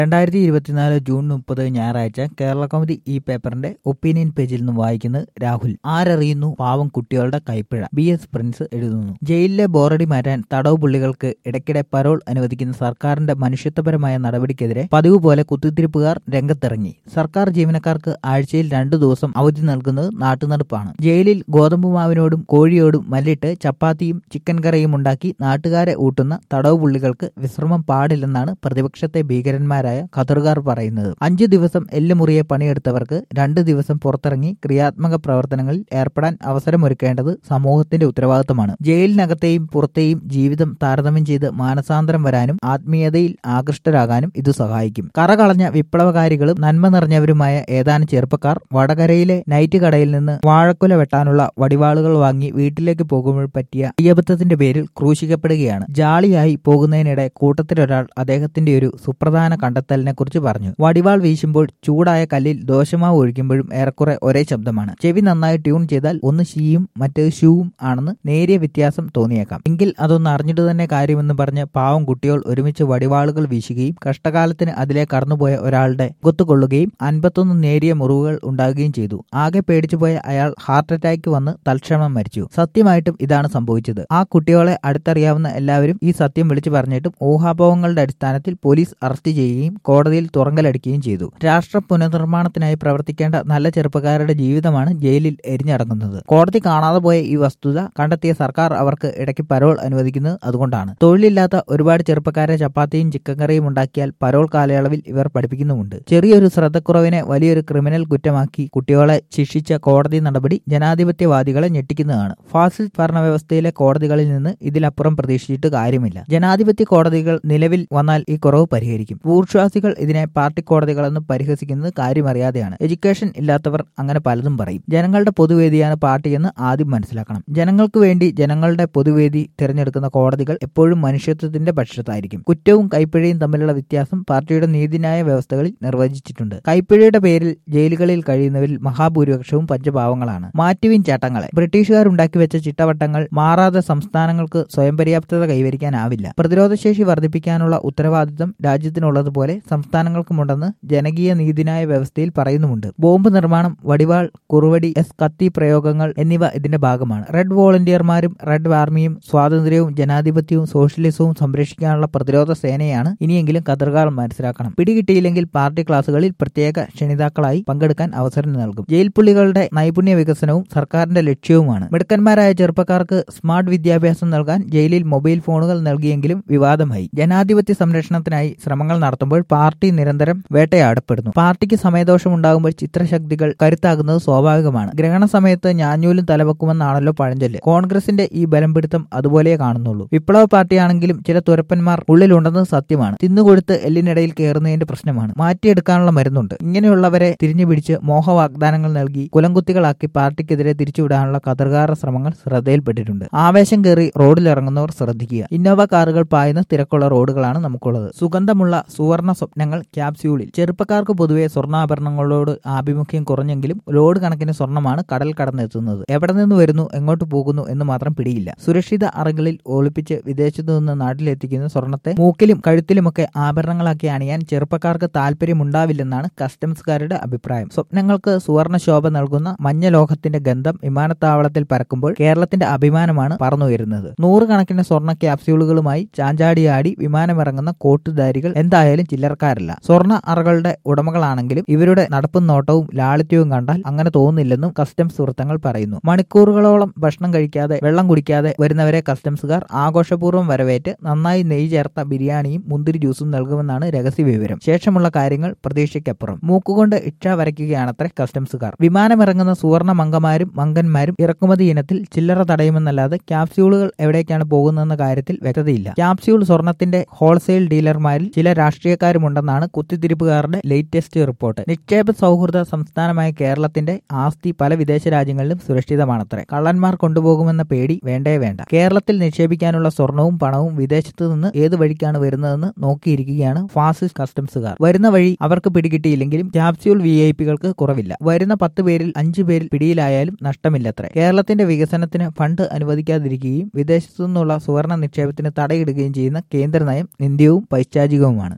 രണ്ടായിരത്തി ഇരുപത്തിനാല് ജൂൺ മുപ്പത് ഞായറാഴ്ച കേരള കൗമുദി ഈ പേപ്പറിന്റെ ഒപ്പീനിയൻ പേജിൽ നിന്ന് വായിക്കുന്നത് രാഹുൽ ആരറിയുന്നു പാവം കുട്ടികളുടെ കൈപ്പിഴ ബി എസ് പ്രിൻസ് എഴുതുന്നു ജയിലിലെ ബോറടി മാറ്റാൻ തടവ് പുള്ളികൾക്ക് ഇടയ്ക്കിടെ പരോൾ അനുവദിക്കുന്ന സർക്കാരിന്റെ മനുഷ്യത്വപരമായ നടപടിക്കെതിരെ പതിവ് പോലെ കുത്തിത്തിരിപ്പുകാർ രംഗത്തിറങ്ങി സർക്കാർ ജീവനക്കാർക്ക് ആഴ്ചയിൽ രണ്ടു ദിവസം അവധി നൽകുന്നത് നാട്ടുനടപ്പാണ് ജയിലിൽ ഗോതമ്പ് മാവിനോടും കോഴിയോടും മല്ലിട്ട് ചപ്പാത്തിയും ചിക്കൻ കറിയും ഉണ്ടാക്കി നാട്ടുകാരെ ഊട്ടുന്ന തടവ് പുള്ളികൾക്ക് വിശ്രമം പാടില്ലെന്നാണ് പ്രതിപക്ഷത്തെ ഭീകരന്മാരായ ഖത്തറുകാർ പറയുന്നത് അഞ്ചു ദിവസം എല്ലുമുറിയെ പണിയെടുത്തവർക്ക് രണ്ട് ദിവസം പുറത്തിറങ്ങി ക്രിയാത്മക പ്രവർത്തനങ്ങളിൽ ഏർപ്പെടാൻ അവസരമൊരുക്കേണ്ടത് സമൂഹത്തിന്റെ ഉത്തരവാദിത്തമാണ് ജയിലിനകത്തെയും പുറത്തെയും ജീവിതം താരതമ്യം ചെയ്ത് മാനസാന്തരം വരാനും ആത്മീയതയിൽ ആകൃഷ്ടരാകാനും ഇത് സഹായിക്കും കറകളഞ്ഞ വിപ്ലവകാരികളും നന്മ നിറഞ്ഞവരുമായ ഏതാനും ചെറുപ്പക്കാർ വടകരയിലെ നൈറ്റ് കടയിൽ നിന്ന് വാഴക്കുല വെട്ടാനുള്ള വടിവാളുകൾ വാങ്ങി വീട്ടിലേക്ക് പോകുമ്പോൾ പറ്റിയ അയ്യബദ്ധത്തിന്റെ പേരിൽ ക്രൂശിക്കപ്പെടുകയാണ് ജാളിയായി പോകുന്നതിനിടെ കൂട്ടത്തിലൊരാൾ അദ്ദേഹത്തിന്റെ ഒരു സുപ്രധാന കണ്ടെത്തലിനെ കുറിച്ച് പറഞ്ഞു വടിവാൾ വീശുമ്പോൾ ചൂടായ കല്ലിൽ ദോശമാവ് ഒഴിക്കുമ്പോഴും ഏറെക്കുറെ ഒരേ ശബ്ദമാണ് ചെവി നന്നായി ട്യൂൺ ചെയ്താൽ ഒന്ന് ഷീയും മറ്റേത് ഷൂവും ആണെന്ന് നേരിയ വ്യത്യാസം തോന്നിയേക്കാം എങ്കിൽ അതൊന്ന് അറിഞ്ഞിട്ട് തന്നെ കാര്യമെന്ന് പറഞ്ഞ് പാവം കുട്ടികൾ ഒരുമിച്ച് വടിവാളുകൾ വീശുകയും കഷ്ടകാലത്തിന് അതിലെ കടന്നുപോയ ഒരാളുടെ മുഖത്ത് കൊള്ളുകയും അൻപത്തൊന്ന് നേരിയ മുറിവുകൾ ഉണ്ടാകുകയും ചെയ്തു ആകെ പേടിച്ചുപോയ അയാൾ ഹാർട്ട് അറ്റാക്ക് വന്ന് തൽക്ഷണം മരിച്ചു സത്യമായിട്ടും ഇതാണ് സംഭവിച്ചത് ആ കുട്ടികളെ അടുത്തറിയാവുന്ന എല്ലാവരും ഈ സത്യം വിളിച്ചു പറഞ്ഞിട്ടും ഊഹാപോഹങ്ങളുടെ അടിസ്ഥാനത്തിൽ പോലീസ് അറസ്റ്റ് ചെയ്യുകയും കോടതിയിൽ തുറങ്കലടിക്കുകയും ചെയ്തു രാഷ്ട്ര പുനർനിർമ്മാണത്തിനായി പ്രവർത്തിക്കേണ്ട നല്ല ചെറുപ്പക്കാരുടെ ജീവിതമാണ് ജയിലിൽ എരിഞ്ഞടങ്ങുന്നത് കോടതി കാണാതെ പോയ ഈ വസ്തുത കണ്ടെത്തിയ സർക്കാർ അവർക്ക് ഇടയ്ക്ക് പരോൾ അനുവദിക്കുന്നത് അതുകൊണ്ടാണ് തൊഴിലില്ലാത്ത ഒരുപാട് ചെറുപ്പക്കാരെ ചപ്പാത്തിയും ചിക്കൻ കറിയും ഉണ്ടാക്കിയാൽ പരോൾ കാലയളവിൽ ഇവർ പഠിപ്പിക്കുന്നുമുണ്ട് ചെറിയൊരു ശ്രദ്ധക്കുറവിനെ വലിയൊരു ക്രിമിനൽ കുറ്റമാക്കി കുട്ടികളെ ശിക്ഷിച്ച കോടതി നടപടി ജനാധിപത്യവാദികളെ ഞെട്ടിക്കുന്നതാണ് ഫാസിസ്റ്റ് ഭരണവ്യവസ്ഥയിലെ കോടതികളിൽ നിന്ന് ഇതിലപ്പുറം പ്രതീക്ഷിച്ചിട്ട് കാര്യമില്ല ജനാധിപത്യ കോടതികൾ നിലവിൽ വന്നാൽ ഈ കുറവ് പരിഹരിക്കും ഭൂർശ്വാസികൾ ഇതിനെ പാർട്ടി കോടതികളെന്ന് പരിഹസിക്കുന്നത് കാര്യമറിയാതെയാണ് എഡ്യൂക്കേഷൻ ഇല്ലാത്തവർ അങ്ങനെ പലതും പറയും ജനങ്ങളുടെ പൊതുവേദിയാണ് പാർട്ടിയെന്ന് ആദ്യം മനസ്സിലാക്കണം ജനങ്ങൾക്ക് വേണ്ടി ജനങ്ങളുടെ പൊതുവേദി തിരഞ്ഞെടുക്കുന്ന കോടതികൾ എപ്പോഴും മനുഷ്യത്വത്തിന്റെ പക്ഷത്തായിരിക്കും കുറ്റവും കൈപ്പിഴയും തമ്മിലുള്ള വ്യത്യാസം പാർട്ടിയുടെ നീതിന്യായ വ്യവസ്ഥകളിൽ നിർവചിച്ചിട്ടുണ്ട് കൈപ്പിഴയുടെ പേരിൽ ജയിലുകളിൽ കഴിയുന്നവരിൽ മഹാഭൂരിപക്ഷവും പഞ്ചപാവങ്ങളാണ് മാറ്റുവിൻ ചട്ടങ്ങളെ ബ്രിട്ടീഷുകാർ ഉണ്ടാക്കി വെച്ച ചിട്ടവട്ടങ്ങൾ മാറാതെ സംസ്ഥാനങ്ങൾക്ക് സ്വയം പര്യാപ്തത കൈവരിക്കാനാവില്ല പ്രതിരോധശേഷി വർദ്ധിപ്പിക്കാനുള്ള ഉത്തരവാദിത്തം രാജ്യത്തിനുള്ളതുപോലെ സംസ്ഥാനങ്ങൾക്കുമുണ്ടെന്ന് ജനകീയ നീതിന്യായ വ്യവസ്ഥയിൽ പറയുന്നുമുണ്ട് ബോംബ് നിർമ്മാണം വടിവാൾ കുറുവടി എസ് കത്തി പ്രയോഗങ്ങൾ എന്നിവ ഇതിന്റെ ഭാഗമാണ് റെഡ് വോളണ്ടിയർമാരും റെഡ് ആർമിയും സ്വാതന്ത്ര്യവും ജനാധിപത്യവും സോഷ്യലിസവും സംരക്ഷിക്കാനുള്ള പ്രതിരോധ സേനയാണ് ഇനിയെങ്കിലും ഖത്തർകാർ മനസ്സിലാക്കണം പിടികിട്ടിയില്ലെങ്കിൽ പാർട്ടി ക്ലാസുകളിൽ പ്രത്യേക ക്ഷണിതാക്കളായി പങ്കെടുക്കാൻ അവസരം നൽകും ജയിൽ പുള്ളികളുടെ നൈപുണ്യ വികസനവും സർക്കാരിന്റെ ലക്ഷ്യവുമാണ് മിടുക്കന്മാരായ ചെറുപ്പക്കാർക്ക് സ്മാർട്ട് വിദ്യാഭ്യാസം നൽകാൻ ജയിലിൽ മൊബൈൽ ഫോണുകൾ നൽകിയെങ്കിലും വിവാദമായി ജനാധിപത്യ സംരക്ഷണത്തിനായി ശ്രമങ്ങൾ നടത്തുമ്പോൾ പാർട്ടി നിരന്തരം വേട്ടയാടപ്പെടുന്നു പാർട്ടിക്ക് സമയദോഷം ഉണ്ടാകുമ്പോൾ ചിത്രശക്തികൾ കരുത്താകുന്നത് സ്വാഭാവികമാണ് ഗ്രഹണ സമയത്ത് ഞാഞ്ഞൂലും തലവെക്കുമെന്നാണല്ലോ പഴഞ്ചൊല്ല് കോൺഗ്രസിന്റെ ഈ ബലം പിടുത്തം അതുപോലെ കാണുന്നുള്ളൂ വിപ്ലവ പാർട്ടിയാണെങ്കിലും ചില തുരപ്പന്മാർ ഉള്ളിലുണ്ടെന്നത് സത്യമാണ് തിന്നുകൊടുത്ത് എല്ലിനിടയിൽ കയറുന്നതിന്റെ പ്രശ്നമാണ് മാറ്റിയെടുക്കാനുള്ള മരുന്നുണ്ട് ഇങ്ങനെയുള്ളവരെ തിരിഞ്ഞു പിടിച്ച് മോഹ വാഗ്ദാനങ്ങൾ നൽകി കുലംകുത്തികളാക്കി പാർട്ടിക്കെതിരെ തിരിച്ചുവിടാനുള്ള കതർകാര ശ്രമങ്ങൾ ശ്രദ്ധയിൽപ്പെട്ടിട്ടുണ്ട് ആവേശം കയറി റോഡിലിറങ്ങുന്നവർ ശ്രദ്ധിക്കുക ഇന്നോവ കാറുകൾ പായുന്ന തിരക്കുള്ള റോഡുകളാണ് നമുക്കുള്ളത് സുഗന്ധമുള്ള സുവർണ സ്വപ്നങ്ങൾ ക്യാപ്സ്യൂളിൽ ചെറുപ്പക്കാർക്ക് പൊതുവെ സ്വർണ്ണാഭരണങ്ങളോട് ആഭിമുഖ്യം കുറഞ്ഞെങ്കിലും ലോഡ് കണക്കിന് സ്വർണ്ണമാണ് കടൽ കടന്നെത്തുന്നത് എവിടെ നിന്ന് വരുന്നു എങ്ങോട്ട് പോകുന്നു എന്ന് മാത്രം പിടിയില്ല സുരക്ഷിത അറകളിൽ ഒളിപ്പിച്ച് വിദേശത്തു നിന്ന് നാട്ടിലെത്തിക്കുന്ന സ്വർണത്തെ മൂക്കിലും കഴുത്തിലുമൊക്കെ ആഭരണങ്ങളാക്കി അണിയാൻ ചെറുപ്പക്കാർക്ക് താല്പര്യമുണ്ടാവില്ലെന്നാണ് കസ്റ്റംസുകാരുടെ അഭിപ്രായം സ്വപ്നങ്ങൾക്ക് സുവർണ ശോഭ നൽകുന്ന മഞ്ഞ ലോഹത്തിന്റെ ഗന്ധം വിമാനത്താവളത്തിൽ പരക്കുമ്പോൾ കേരളത്തിന്റെ അഭിമാനമാണ് പറന്നുയരുന്നത് നൂറുകണക്കിന് സ്വർണ്ണ ക്യാപ്സ്യൂളുകളുമായി ചാഞ്ചാടിയാടി വിമാനമിറങ്ങുന്ന കോട്ടുധാരികൾ എന്തായാലും ചില്ലറക്കാരല്ല സ്വർണ്ണ അറകളുടെ ഉടമകളാണെങ്കിലും ഇവരുടെ നടപ്പും നോട്ടവും ലാളിത്യവും കണ്ടാൽ അങ്ങനെ തോന്നുന്നില്ലെന്നും കസ്റ്റംസ് വൃത്തങ്ങൾ പറയുന്നു മണിക്കൂറുകളോളം ഭക്ഷണം കഴിക്കാതെ വെള്ളം കുടിക്കാതെ വരുന്നവരെ കസ്റ്റംസുകാർ ആഘോഷപൂർവ്വം വരവേറ്റ് നന്നായി നെയ്യ് ചേർത്ത ബിരിയാണിയും മുന്തിരി ജ്യൂസും നൽകുമെന്നാണ് രഹസ്യ വിവരം ശേഷമുള്ള കാര്യങ്ങൾ പ്രതീക്ഷയ്ക്കപ്പുറം മൂക്കുകൊണ്ട് ഇച്ഛ വരയ്ക്കുകയാണത്രേ കസ്റ്റംസുകാർ വിമാനമിറങ്ങുന്ന സുവർണ മങ്കമാരും മങ്കന്മാരും ഇറക്കുമതി ഇനത്തിൽ ചില്ലറ തടയുമെന്നല്ലാതെ ക്യാപ്സ്യൂളുകൾ എവിടേക്കാണ് പോകുന്നതെന്ന കാര്യത്തിൽ വ്യക്തതയില്ല ക്യാപ്സ്യൂൾ സ്വർണത്തിന്റെ ഹോൾസെയിൽ ഡീലർമാരിൽ ചില രാഷ്ട്രീയക്കാരുമുണ്ടെന്നാണ് കുത്തിത്തിരിപ്പുകാരുടെ ലേറ്റസ്റ്റ് റിപ്പോർട്ട് നിക്ഷേപ സൗഹൃദ സംസ്ഥാനമായ കേരളത്തിന്റെ ആസ്തി പല വിദേശ രാജ്യങ്ങളിലും സുരക്ഷിതമാണത്രേ കള്ളന്മാർ കൊണ്ടുപോകുമെന്ന പേടി വേണ്ടേ വേണ്ട കേരളത്തിൽ നിക്ഷേപിക്കാനുള്ള സ്വർണവും പണവും വിദേശത്തു നിന്ന് ഏത് വഴിക്കാണ് വരുന്നതെന്ന് നോക്കിയിരിക്കുകയാണ് ഫാസിസ്റ്റ് കസ്റ്റംസുകാർ വരുന്ന വഴി അവർക്ക് പിടികിട്ടിയില്ലെങ്കിലും ക്യാപ്സ്യൂൾ വി ഐ പികൾക്ക് കുറവില്ല വരുന്ന പത്ത് പേരിൽ അഞ്ചു പേരിൽ പിടിയിലായാലും നഷ്ടമില്ലത്രേ കേരളത്തിന്റെ വികസനത്തിന് ഫണ്ട് അനുവദിക്കാതിരിക്കുകയും വിദേശത്തു നിന്നുള്ള സുവർണ നിക്ഷേപത്തിന് തടയിടുകയും ചെയ്യുന്ന കേന്ദ്ര നയം നിന്ദ്യവും പൈശാചികവുമാണ്